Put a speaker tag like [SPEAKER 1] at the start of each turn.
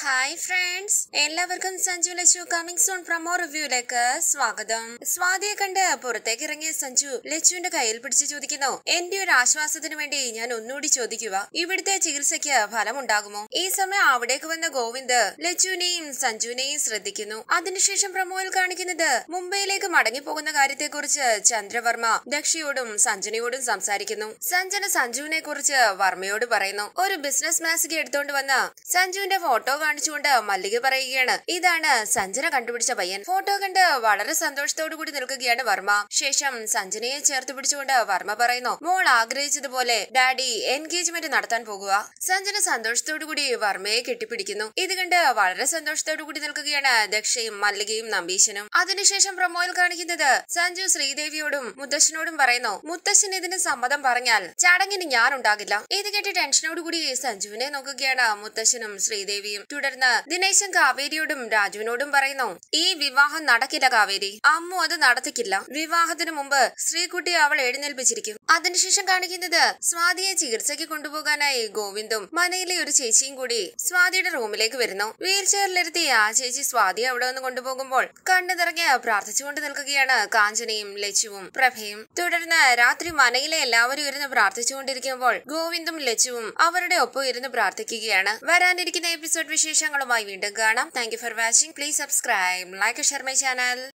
[SPEAKER 1] hi friends എല്ലാവർക്കും Sanju Lachu coming soon promo റിവ്യൂയിലേക്ക് സ്വാഗതം സ്വാതിയെ കണ്ട് പുറത്തേക്ക് ഇറങ്ങിയ സഞ്ജു ലച്ചുവിന്റെ കയ്യിൽ പിടിച്ച് ചോദിക്കുന്നു എന്റെ ഒരു ആശ്വാസത്തിന് വേണ്ടി ഞാൻ ഒന്നുകൂടി ചോദിക്കുക ഇവിടുത്തെ ചികിത്സയ്ക്ക് ഫലമുണ്ടാകുമോ ഈ സമയം അവിടേക്ക് വന്ന ഗോവിന്ദ് ലച്ചുവിനെയും സഞ്ജുവിനെയും ശ്രദ്ധിക്കുന്നു അതിനുശേഷം പ്രമോയിൽ കാണിക്കുന്നത് മുംബൈയിലേക്ക് മടങ്ങിപ്പോകുന്ന കാര്യത്തെക്കുറിച്ച് ചന്ദ്രവർമ്മ ദക്ഷിയോടും സഞ്ജനയോടും സംസാരിക്കുന്നു സഞ്ജന സഞ്ജുവിനെ കുറിച്ച് വർമ്മയോട് പറയുന്നു ഒരു ബിസിനസ് മാസിക എടുത്തോണ്ട് വന്ന സഞ്ജുവിന്റെ ഫോട്ടോ കാണിച്ചുകൊണ്ട് മല്ലിക പറയുകയാണ് ഇതാണ് സഞ്ജന കണ്ടുപിടിച്ച പയ്യൻ ഫോട്ടോ കണ്ട് വളരെ സന്തോഷത്തോടു കൂടി നിൽക്കുകയാണ് വർമ്മ ശേഷം സഞ്ജനയെ ചേർത്ത് പിടിച്ചുകൊണ്ട് വർമ്മ പറയുന്നു മോൾ ആഗ്രഹിച്ചതുപോലെ ഡാഡി എൻഗേജ്മെന്റ് നടത്താൻ പോകുക സഞ്ജന സന്തോഷത്തോടു കൂടി വർമ്മയെ കെട്ടിപ്പിടിക്കുന്നു ഇത് കണ്ട് വളരെ സന്തോഷത്തോടു കൂടി നിൽക്കുകയാണ് ദക്ഷയും മല്ലികയും നമ്പീശനും അതിനുശേഷം പ്രമോയിൽ കാണിക്കുന്നത് സഞ്ജു ശ്രീദേവിയോടും മുത്തശ്ശനോടും പറയുന്നു മുത്തശ്ശൻ ഇതിന് സമ്മതം പറഞ്ഞാൽ ചടങ്ങിന് ഞാൻ ഉണ്ടാകില്ല ഇത് കേട്ട് ടെൻഷനോടുകൂടി സഞ്ജുവിനെ നോക്കുകയാണ് മുത്തശ്ശനും ശ്രീദേവിയും തുടർന്ന് ദിനേശൻ കാവേരിയോടും രാജുവിനോടും പറയുന്നു ഈ വിവാഹം നടക്കില്ല കാവേരി അമ്മു അത് നടത്തിക്കില്ല വിവാഹത്തിന് മുമ്പ് ശ്രീകുട്ടി അവൾ എഴുന്നേൽപ്പിച്ചിരിക്കും അതിനുശേഷം കാണിക്കുന്നത് സ്വാതിയെ ചികിത്സയ്ക്ക് കൊണ്ടുപോകാനായി ഗോവിന്ദും മനയിലെ ഒരു ചേച്ചിയും കൂടി സ്വാതിയുടെ റൂമിലേക്ക് വരുന്നു വീൽ ചെയറിലിരുത്തി ആ ചേച്ചി സ്വാതിയെ അവിടെ നിന്ന് കൊണ്ടുപോകുമ്പോൾ കണ്ണു നിറഞ്ഞ് പ്രാർത്ഥിച്ചുകൊണ്ട് നിൽക്കുകയാണ് കാഞ്ചനയും ലച്ചുവും പ്രഭയും തുടർന്ന് രാത്രി മനയിലെ എല്ലാവരും ഇരുന്ന് പ്രാർത്ഥിച്ചുകൊണ്ടിരിക്കുമ്പോൾ ഗോവിന്ദും ലച്ചുവും അവരുടെ ഒപ്പം ഇരുന്ന് പ്രാർത്ഥിക്കുകയാണ് വരാനിരിക്കുന്ന എപ്പിസോഡ് വിശേഷങ്ങളുമായി വീണ്ടും കാണാം thank you for watching please subscribe like share my channel